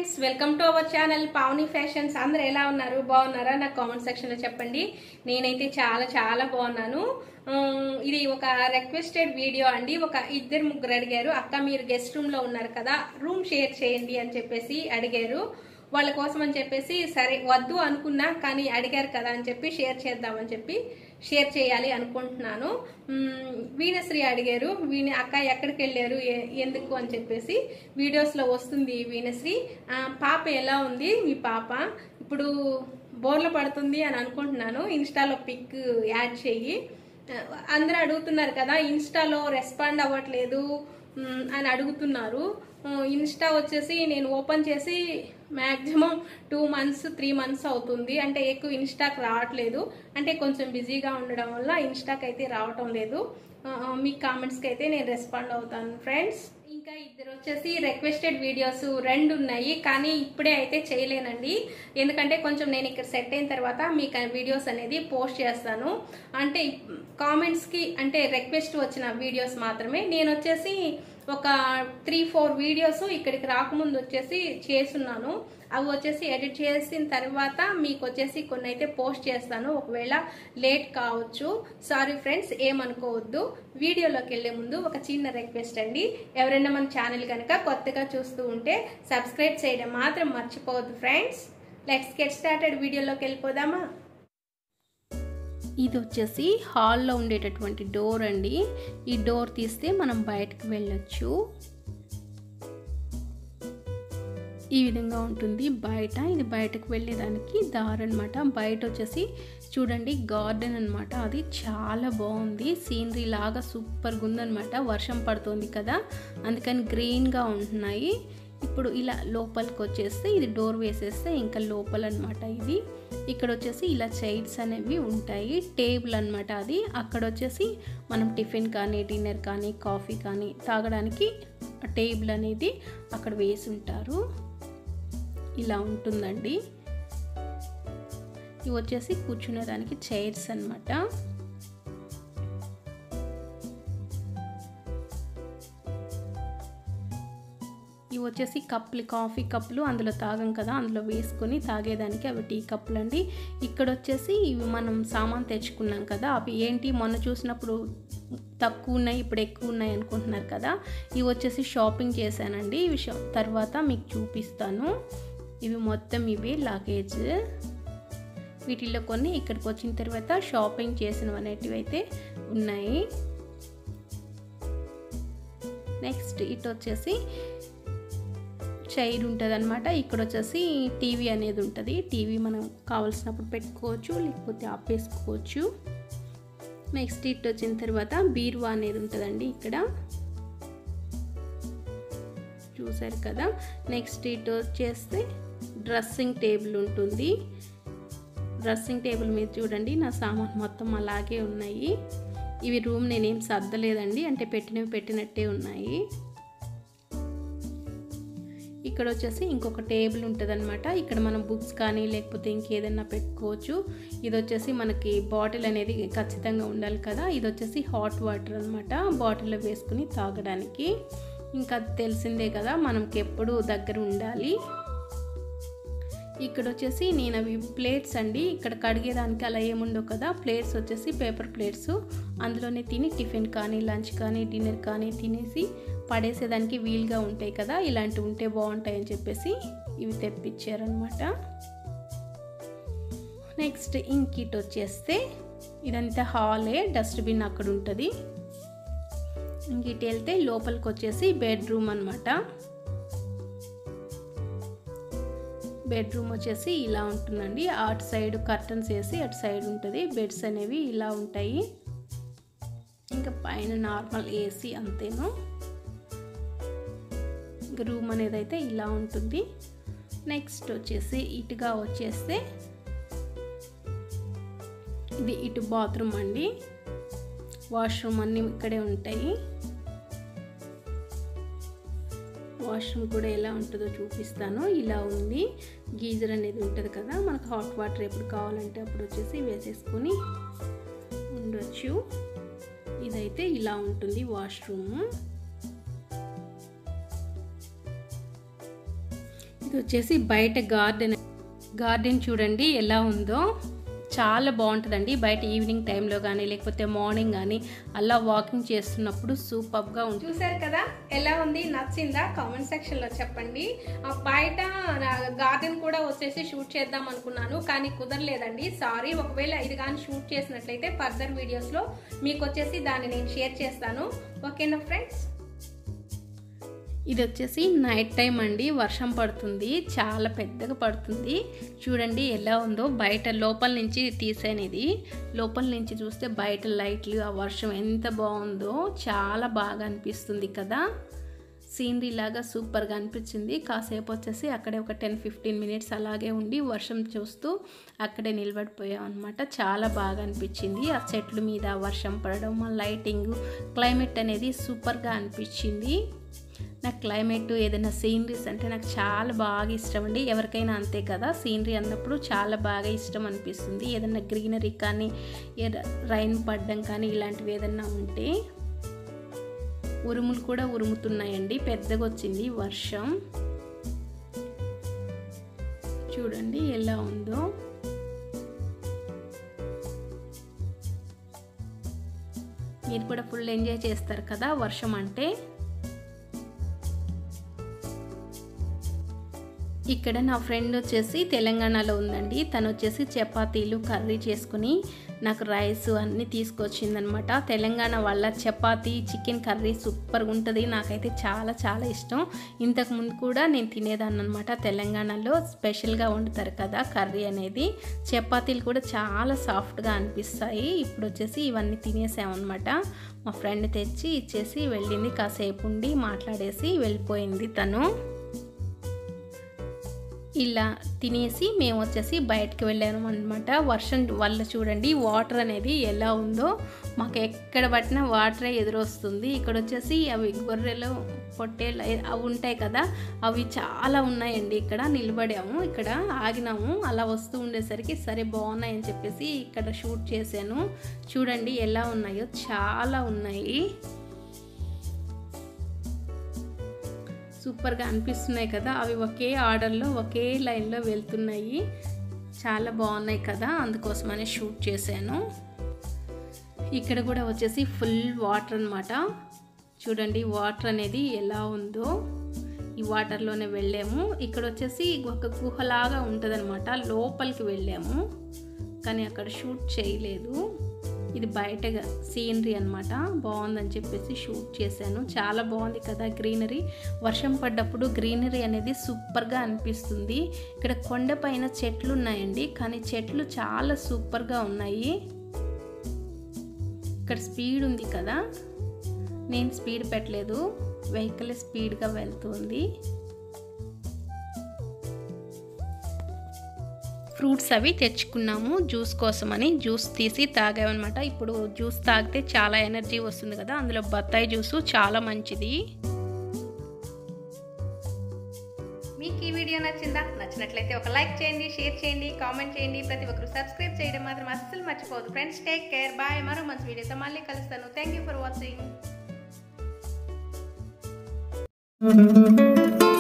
friends welcome to our channel Pavani fashions అందరూ ఎలా ఉన్నారు బాగున్నారా నాకు కామెంట్ సెక్షన్లో చెప్పండి నేనైతే చాలా చాలా బాగున్నాను ఉమ్, ఇది ఒక రిక్వెస్టెడ్ వీడియో అండి ఒక ఇద్దరు ముగ్గురు అడిగారు అక్క మీరు గెస్ట్ రూమ్లో ఉన్నారు కదా రూమ్ షేర్ చేయండి అని చెప్పేసి అడిగారు వాళ్ళ కోసం అని చెప్పేసి సరే వద్దు అనుకున్నా కానీ అడిగారు కదా అని చెప్పి షేర్ చేద్దామని చెప్పి షేర్ చేయాలి అనుకుంటున్నాను మ్మ్, వీణశ్రీ అడిగారు వీణ అక్క ఎక్కడికి వెళ్ళారు ఎ- ఎందుకు అని చెప్పేసి వీడియోస్లో వస్తుంది వీణశ్రీ ఆ, పాప ఎలా ఉంది మీ పాప ఇప్పుడు బోర్ల పడుతుంది అని అనుకుంటున్నాను ఇన్స్టాలో పిక్ యాడ్ చేయి ఆ, అందరూ అడుగుతున్నారు కదా ఇన్స్టాలో రెస్పాండ్ అవ్వట్లేదు మ్, అని అడుగుతున్నారు ఆ, ఇన్స్టా వచ్చేసి నేను ఓపెన్ చేసి maximum two months three months అవుతుంది అంటే ఎక్కువ ఇన్స్టాకి రావట్లేదు అంటే కొంచెం బిజీగా ఉండడం వల్ల ఇన్స్టాకి అయితే రావటం లేదు ఆ, మీ కామెంట్స్కి అయితే నేను రెస్పాండ్ అవుతాను ఫ్రెండ్స్ ఇంకా ఇద్దరు వచ్చేసి రిక్వెస్టెడ్ వీడియోస్ రెండు ఉన్నాయి కానీ ఇప్పుడే అయితే చేయలేనండి ఎందుకంటే కొంచెం నేను ఇక్కడ సెట్ అయిన తర్వాత మీకు ఆ వీడియోస్ అనేది పోస్ట్ చేస్తాను అంటే కామెంట్స్కి అంటే రిక్వెస్ట్ వచ్చిన వీడియోస్ మాత్రమే నేను వచ్చేసి ఒక త్రీ ఫోర్ వీడియోస్ ఇక్కడికి రాకముందు వచ్చేసి చేస్తున్నాను అవి వచ్చేసి ఎడిట్ చేసిన తర్వాత మీకు వచ్చేసి కొన్ని అయితే పోస్ట్ చేస్తాను ఒకవేళ లేట్ కావచ్చు సారీ ఫ్రెండ్స్ ఏమనుకోవద్దు వీడియోలోకి వెళ్ళే ముందు ఒక చిన్న రిక్వెస్ట్ అండి ఎవరైనా మన ఛానల్ కనుక కొత్తగా చూస్తూ ఉంటే సబ్స్క్రైబ్ చేయడం మాత్రం మర్చిపోవద్దు ఫ్రెండ్స్ లెట్స్ గెట్ స్టార్టెడ్ వీడియోలోకి వెళ్ళిపోదామా ఇది వచ్చేసి హాల్లో ఉండేటటువంటి డోర్ అండి ఈ డోర్ తీస్తే మనం బయటకు వెళ్ళొచ్చు ఈ విధంగా ఉంటుంది బయట ఇది బయటకు వెళ్ళేదానికి దారి అనమాట బయట వచ్చేసి చూడండి గార్డెన్ అనమాట అది చాలా బాగుంది సీనరీ లాగా సూపర్గా ఉందనమాట వర్షం పడుతుంది కదా అందుకని గ్రీన్గా ఉంటున్నాయి ఇప్పుడు ఇలా లోపలికి వచ్చేస్తే ఇది డోర్ వేసేస్తే ఇంకా లోపల అనమాట ఇది ఇక్కడ వచ్చేసి ఇలా చైర్స్ అనేవి ఉంటాయి టేబుల్ అనమాట అది అక్కడ వచ్చేసి మనం టిఫిన్ కానీ డిన్నర్ కానీ కాఫీ కానీ తాగడానికి టేబుల్ అనేది అక్కడ వేసి ఉంటారు ఇలా ఉంటుందండి ఇవి వచ్చేసి కూర్చునేదానికి చైర్స్ అనమాట ఇవి వచ్చేసి కప్పులు కాఫీ కప్పులు అందులో తాగం కదా అందులో వేసుకొని తాగేదానికి అవి టీ కప్పులు అండి ఇక్కడ వచ్చేసి ఇవి మనం సామాన్ తెచ్చుకున్నాం కదా అవి ఏంటి మొన్న చూసినప్పుడు తక్కువ ఉన్నాయి ఇప్పుడు ఎక్కువ ఉన్నాయి అనుకుంటున్నారు కదా ఇవి వచ్చేసి షాపింగ్ చేశానండి ఇవి షా- తర్వాత మీకు చూపిస్తాను ఇవి మొత్తం ఇవి లగేజ్ వీటిల్లో కొన్ని ఇక్కడికి వచ్చిన తర్వాత షాపింగ్ చేసినవి అనేటివి అయితే ఉన్నాయి నెక్స్ట్ ఇటు వచ్చేసి చైర్ ఉంటుంది అనమాట ఇక్కడ వచ్చేసి టీవీ అనేది ఉంటుంది టీవీ మనం కావాల్సినప్పుడు పెట్టుకోవచ్చు లేకపోతే ఆపేసుకోవచ్చు నెక్స్ట్ ఇటు వచ్చిన తర్వాత బీరువా అనేది ఉంటుందండి ఇక్కడ చూసారు కదా నెక్స్ట్ ఇటు వచ్చేస్తే డ్రెస్సింగ్ టేబుల్ ఉంటుంది డ్రెస్సింగ్ టేబుల్ మీద చూడండి నా సామాన్ మొత్తం అలాగే ఉన్నాయి ఇవి రూమ్ నేనేం సర్దలేదండి అంటే పెట్టినవి పెట్టినట్టే ఉన్నాయి ఇక్కడ వచ్చేసి ఇంకొక టేబుల్ ఉంటుంది అనమాట ఇక్కడ మనం బుక్స్ కానీ లేకపోతే ఇంకేదైనా పెట్టుకోవచ్చు ఇది వచ్చేసి మనకి బాటిల్ అనేది ఖచ్చితంగా ఉండాలి కదా ఇది వచ్చేసి హాట్ వాటర్ అనమాట బాటిల్లో వేసుకుని తాగడానికి ఇంకా అది తెలిసిందే కదా మనకి ఎప్పుడు దగ్గర ఉండాలి ఇక్కడ వచ్చేసి నేను అవి ప్లేట్స్ అండి ఇక్కడ కడిగేదానికి అలా ఏముండవు కదా ప్లేట్స్ వచ్చేసి పేపర్ ప్లేట్స్ అందులోనే తిని టిఫిన్ కానీ లంచ్ కానీ డిన్నర్ కానీ తినేసి పడేసేదానికి వీలుగా ఉంటాయి కదా ఇలాంటివి ఉంటే బాగుంటాయని చెప్పేసి ఇవి తెప్పించారనమాట నెక్స్ట్ ఇంకిట్ వచ్చేస్తే ఇదంతా హాలే డస్ట్బిన్ అక్కడ ఉంటుంది ఇంకిట్ వెళ్తే లోపలికి వచ్చేసి బెడ్రూమ్ అనమాట బెడ్రూమ్ వచ్చేసి ఇలా ఉంటుందండి అటు సైడ్ కర్టన్స్ వేసి అటు సైడ్ ఉంటుంది బెడ్స్ అనేవి ఇలా ఉంటాయి ఇంకా పైన నార్మల్ ఏసీ అంతేను ఇంకా రూమ్ అనేది అయితే ఇలా ఉంటుంది నెక్స్ట్ వచ్చేసి ఇటుగా వచ్చేస్తే ఇది ఇటు బాత్రూమ్ అండి వాష్రూమ్ అన్నీ ఇక్కడే ఉంటాయి వాష్రూమ్ కూడా ఎలా ఉంటుందో చూపిస్తాను ఇలా ఉంది గీజర్ అనేది ఉంటుంది కదా మనకు హాట్ వాటర్ ఎప్పుడు కావాలంటే అప్పుడు వచ్చేసి వేసేసుకొని ఉండొచ్చు ఇదైతే ఇలా ఉంటుంది వాష్రూమ్ ఇది వచ్చేసి బయట గార్డెన్ గార్డెన్ చూడండి ఎలా ఉందో చాలా బాగుంటుందండి బయట ఈవినింగ్ టైంలో కానీ లేకపోతే మార్నింగ్ కానీ అలా వాకింగ్ చేస్తున్నప్పుడు సూపర్గా ఉంటుంది చూసారు కదా ఎలా ఉంది నచ్చిందా కామెంట్ సెక్షన్ లో చెప్పండి ఆ బయట గార్డెన్ కూడా వచ్చేసి షూట్ చేద్దాం అనుకున్నాను కానీ కుదరలేదండి సారీ ఒకవేళ ఇది కానీ షూట్ చేసినట్లయితే ఫర్దర్ వీడియోస్ లో మీకు వచ్చేసి దాన్ని నేను షేర్ చేస్తాను ఓకేనా ఫ్రెండ్స్ ఇది వచ్చేసి నైట్ టైం అండి వర్షం పడుతుంది చాలా పెద్దగా పడుతుంది చూడండి ఎలా ఉందో బయట లోపల నుంచి తీసాను ఇది లోపల నుంచి చూస్తే బయట లైట్లు ఆ వర్షం ఎంత బాగుందో చాలా బాగా అనిపిస్తుంది కదా సీనరీ లాగా సూపర్గా అనిపించింది కాసేపు వచ్చేసి అక్కడే ఒక టెన్ ఫిఫ్టీన్ మినిట్స్ అలాగే ఉండి వర్షం చూస్తూ అక్కడే నిలబడిపోయాం అనమాట చాలా బాగా అనిపించింది ఆ చెట్ల మీద వర్షం పడడం ఆ లైటింగ్ క్లైమేట్ అనేది సూపర్గా అనిపించింది నాకు క్లైమేట్ ఏదైనా సీనరీస్ అంటే నాకు చాలా బాగా ఇష్టం అండి ఎవరికైనా అంతే కదా సీనరీ అన్నప్పుడు చాలా బాగా ఇష్టం అనిపిస్తుంది ఏదైనా గ్రీనరీ కానీ రైన్ పడడం కానీ ఇలాంటివి ఏదైనా ఉంటే ఉరుములు కూడా ఉరుముతున్నాయండి పెద్దగా వచ్చింది వర్షం చూడండి ఎలా ఉందో మీరు కూడా ఫుల్ ఎంజాయ్ చేస్తారు కదా వర్షం అంటే ఇక్కడ నా ఫ్రెండ్ వచ్చేసి తెలంగాణలో ఉందండి తను వచ్చేసి చపాతీలు కర్రీ చేసుకుని నాకు రైస్ అన్నీ తీసుకొచ్చిందనమాట తెలంగాణ వాళ్ళ చపాతీ చికెన్ కర్రీ సూపర్గా ఉంటుంది నాకైతే చాలా చాలా ఇష్టం ఇంతకు ముందు కూడా నేను తినేదాన్ని అనమాట తెలంగాణలో స్పెషల్గా వండుతారు కదా కర్రీ అనేది చపాతీలు కూడా చాలా సాఫ్ట్గా అనిపిస్తాయి ఇప్పుడు వచ్చేసి ఇవన్నీ తినేసామన్నమాట మా ఫ్రెండ్ తెచ్చి ఇచ్చేసి వెళ్ళింది కాసేపు ఉండి మాట్లాడేసి వెళ్ళిపోయింది తను ఇలా తినేసి మేము వచ్చేసి బయటకు వెళ్ళాము అనమాట వర్షం వల్ల చూడండి వాటర్ అనేది ఎలా ఉందో మాకు ఎక్కడ పట్టినా వాటరే ఎదురొస్తుంది ఇక్కడ వచ్చేసి అవి గొర్రెలు పొట్టేలు అవి ఉంటాయి కదా అవి చాలా ఉన్నాయండి ఇక్కడ నిలబడాము ఇక్కడ ఆగినాము అలా వస్తూ ఉండేసరికి సరే బాగున్నాయని చెప్పేసి ఇక్కడ షూట్ చేశాను చూడండి ఎలా ఉన్నాయో చాలా ఉన్నాయి సూపర్గా అనిపిస్తున్నాయి కదా అవి ఒకే ఆర్డర్లో ఒకే లైన్లో వెళ్తున్నాయి చాలా బాగున్నాయి కదా అందుకోసమని షూట్ చేశాను ఇక్కడ కూడా వచ్చేసి ఫుల్ వాటర్ అనమాట చూడండి వాటర్ అనేది ఎలా ఉందో ఈ వాటర్లోనే వెళ్ళాము ఇక్కడ వచ్చేసి ఒక గుహలాగా ఉంటుందన్నమాట లోపలికి వెళ్ళాము కానీ అక్కడ షూట్ చేయలేదు ఇది బయట సీనరీ అనమాట బాగుందని చెప్పేసి షూట్ చేశాను చాలా బాగుంది కదా గ్రీనరీ వర్షం పడ్డప్పుడు గ్రీనరీ అనేది సూపర్గా అనిపిస్తుంది ఇక్కడ కొండపైన చెట్లు ఉన్నాయండి కానీ చెట్లు చాలా సూపర్గా ఉన్నాయి ఇక్కడ స్పీడ్ ఉంది కదా నేను స్పీడ్ పెట్టలేదు వెహికల్ స్పీడ్గా వెళ్తుంది ఫ్రూట్స్ అవి తెచ్చుకున్నాము జ్యూస్ కోసమని జ్యూస్ తీసి తాగామన్నమాట ఇప్పుడు జ్యూస్ తాగితే చాలా ఎనర్జీ వస్తుంది కదా అందులో బత్తాయి జ్యూసు చాలా మంచిది మీకు ఈ వీడియో నచ్చిందా నచ్చినట్లయితే ఒక లైక్ చేయండి షేర్ చేయండి కామెంట్ చేయండి ప్రతి ఒక్కరు సబ్స్క్రైబ్ చేయడం మాత్రం అస్సలు మర్చిపోదు ఫ్రెండ్స్ టేక్ కేర్ బాయ్ మరో మంచి వీడియోతో మళ్ళీ కలుస్తాను థ్యాంక్ యూ ఫర్ వాచింగ్